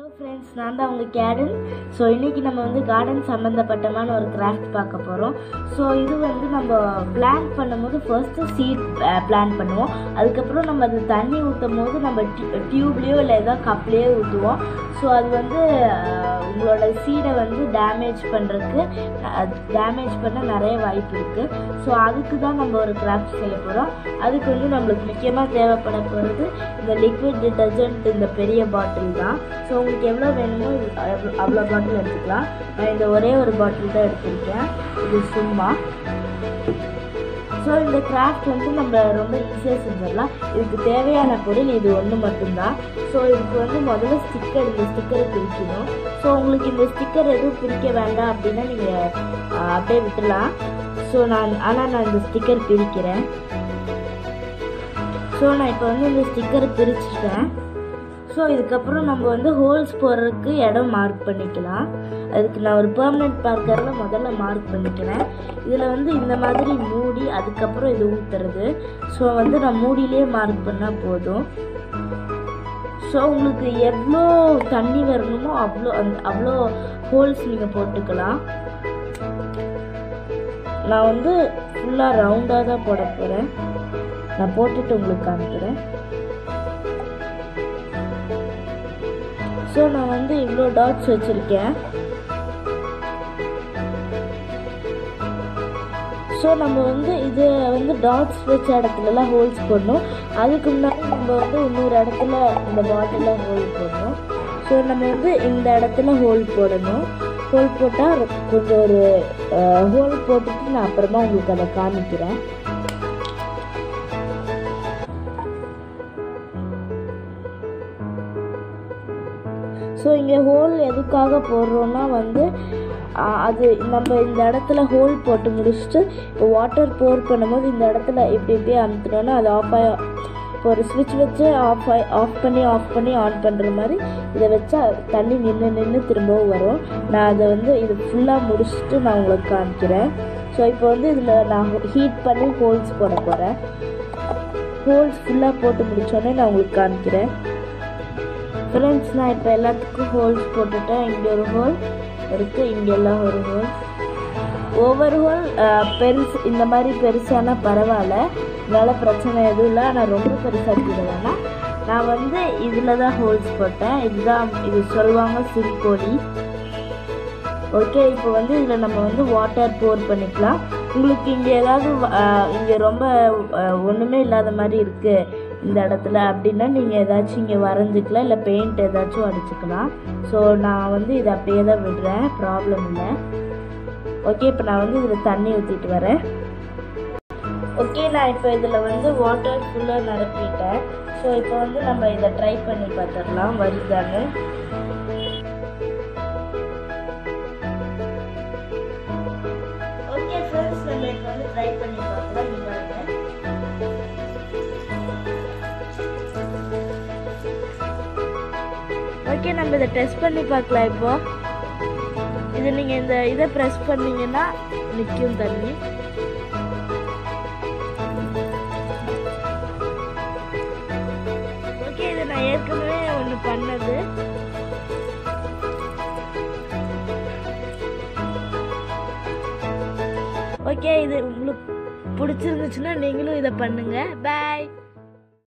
friends நான் தான் உங்கள் கேடன் ஸோ இன்றைக்கி நம்ம வந்து கார்டன் சம்மந்தப்பட்டமான ஒரு கிராஃப்ட் பார்க்க போகிறோம் ஸோ இது வந்து நம்ம பிளான் பண்ணும்போது ஃபர்ஸ்ட்டு சீட் பிளான் பண்ணுவோம் அதுக்கப்புறம் நம்ம அது தண்ணி ஊற்றும் போது நம்ம டியூப்லேயோ இல்லை ஏதோ கப்லேயோ ஊற்றுவோம் ஸோ அது வந்து அஹ், உங்களோட சீடை வந்து டேமேஜ் பண்ணுறதுக்கு டேமேஜ் பண்ண நிறைய வாய்ப்பு இருக்குது ஸோ அதுக்கு தான் நம்ம ஒரு கிராஃப்ட் செய்ய போகிறோம் அதுக்கு வந்து நம்மளுக்கு முக்கியமாக தேவைப்பட போகிறது இந்த லிக்விட் டிட்டர்ஜென்ட் இந்த பெரிய பாட்டில் தான் ஸோ உங்களுக்கு எவ்வளோ வேணுமோ இது அவ்வளோ- அவ்வளோ பாட்டில் எடுத்துக்கலாம் நான் இந்த ஒரே ஒரு பாட்டில் தான் எடுத்திருக்கேன் இது சும்மா ஸோ இந்த கிராஃப்ட் வந்து நம்ம ரொம்ப ஈஸியாக செஞ்சிடலாம் இதுக்கு தேவையான பொருள் இது ஒன்று மட்டும்தான் ஸோ இதுக்கு வந்து முதல்ல ஸ்டிக்கர் இந்த ஸ்டிக்கரை பிரிக்கணும் ஸோ உங்களுக்கு இந்த ஸ்டிக்கர் எதுவும் பிரிக்க வேண்டாம் அப்படின்னா நீங்கள் அப்படியே விட்டுலாம் ஸோ நான் ஆனால் நான் இந்த ஸ்டிக்கர் பிரிக்கிறேன் ஸோ நான் இப்போ வந்து இந்த ஸ்டிக்கரை பிரிச்சுட்டேன் ஸோ இதுக்கப்புறம் நம்ம வந்து ஹோல்ஸ் போடுறதுக்கு இடம் மார்க் பண்ணிக்கலாம் அதுக்கு நான் ஒரு பெர்மனெண்ட் பார்க்கரில் முதல்ல மார்க் பண்ணிக்கிறேன் இதில் வந்து இந்த மாதிரி மூடி அதுக்கப்புறம் இது ஊற்றுறது ஸோ வந்து நான் மூடியிலே மார்க் பண்ணால் போதும் ஸோ உங்களுக்கு எவ்வளோ தண்ணி வரணுமோ அவ்வளோ அந்த அவ்வளோ ஹோல்ஸ் நீங்கள் போட்டுக்கலாம் நான் வந்து ஃபுல்லாக ரவுண்டாக தான் போட போகிறேன் நான் போட்டுட்டு உங்களுக்கு காமிக்கிறேன் ஸோ நான் வந்து இவ்வளோ டாட்ஸ் வச்சுருக்கேன் ஸோ நம்ம வந்து இது வந்து டாட்ஸ் வச்ச இடத்துலலாம் ஹோல்ஸ் போடணும் அதுக்கு முன்னாடி நம்ம வந்து இன்னொரு இடத்துல இந்த பாட்டிலில் ஹோல் போடணும் ஸோ நம்ம வந்து இந்த இடத்துல ஹோல் போடணும் ஹோல் போட்டால் கொஞ்சம் ஒரு ஹோல் போட்டுட்டு நான் அப்புறமா உங்களுக்கு அதை காமிக்கிறேன் ஸோ இங்கே ஹோல் எதுக்காக போடுறோன்னா வந்து ஆ, அது நம்ம இந்த இடத்துல ஹோல் போட்டு முடிச்சுட்டு இப்போ வாட்டர் போர் பண்ணும்போது இந்த இடத்துல இப்படி இப்படி அமுத்துனோன்னா அது ஆஃப் ஆகி இப்போ ஒரு ஸ்விட்ச் வச்சு ஆஃப் ஆகி ஆஃப் பண்ணி ஆஃப் பண்ணி ஆன் பண்ணுற மாதிரி இதை வச்சா தண்ணி நின்று நின்று திரும்பவும் வரும் நான் அதை வந்து இது ஃபுல்லாக முடிச்சுட்டு நான் உங்களுக்கு காமிக்கிறேன் ஸோ இப்போ வந்து இதில் நான் ஹீட் பண்ணி ஹோல்ஸ் போட போகிறேன் ஹோல்ஸ் ஃபுல்லாக போட்டு முடிச்சோடனே நான் உங்களுக்கு காமிக்கிறேன் ஃப்ரெண்ட்ஸ் நான் இப்போ எல்லாத்துக்கும் ஹோல்ஸ் போட்டுட்டேன் இங்கே ஒரு ஹோல் இருக்குது இங்கெல்லாம் ஒரு ஹோல் ஒவ்வொரு ஹோல் பெருசு இந்த மாதிரி பெருசானா பரவாயில்ல இதனால் பிரச்சனை எதுவும் இல்லை ஆனால் ரொம்ப பெருசாக்கிட வேணாம் நான் வந்து இதில் தான் ஹோல்ஸ் போட்டேன் இதுதான் இது சொல்லுவாங்க சிறுகோழி ஓகே இப்போ வந்து இதில் நம்ம வந்து வாட்டர் போர் பண்ணிக்கலாம் உங்களுக்கு இங்கே ஏதாவது இங்கே ரொம்ப ஒன்றுமே இல்லாத மாதிரி இருக்குது இந்த இடத்துல அப்படின்னா நீங்கள் ஏதாச்சும் இங்கே வரைஞ்சிக்கலாம் இல்லை பெயிண்ட் ஏதாச்சும் அடிச்சுக்கலாம் ஸோ நான் வந்து இதை அப்படியே தான் விடுறேன் ப்ராப்ளம் இல்லை ஓகே இப்போ நான் வந்து இதில் தண்ணி ஊற்றிட்டு வரேன் ஓகே நான் இப்போ இதில் வந்து வாட்டர் ஃபுல்லாக நிரப்பிட்டேன் ஸோ இப்போ வந்து நம்ம இதை ட்ரை பண்ணி பார்த்துடலாம் வருதான்னு ஓகே ஃப்ரெண்ட்ஸ் நம்ம இப்போ வந்து ட்ரை பண்ணி பார்க்கலாம் நீ பாருங்க ஓகே நம்ம இதை டெஸ்ட் பண்ணி பார்க்கலாம் இப்போ இது நீங்கள் இந்த இதை ப்ரெஸ் பண்ணீங்கன்னா நிற்கும் தண்ணி ஓகே இது நான் ஏற்கனவே ஒன்று பண்ணது ஓகே இது உங்களுக்கு பிடிச்சிருந்துச்சுன்னா நீங்களும் இதை பண்ணுங்க பாய்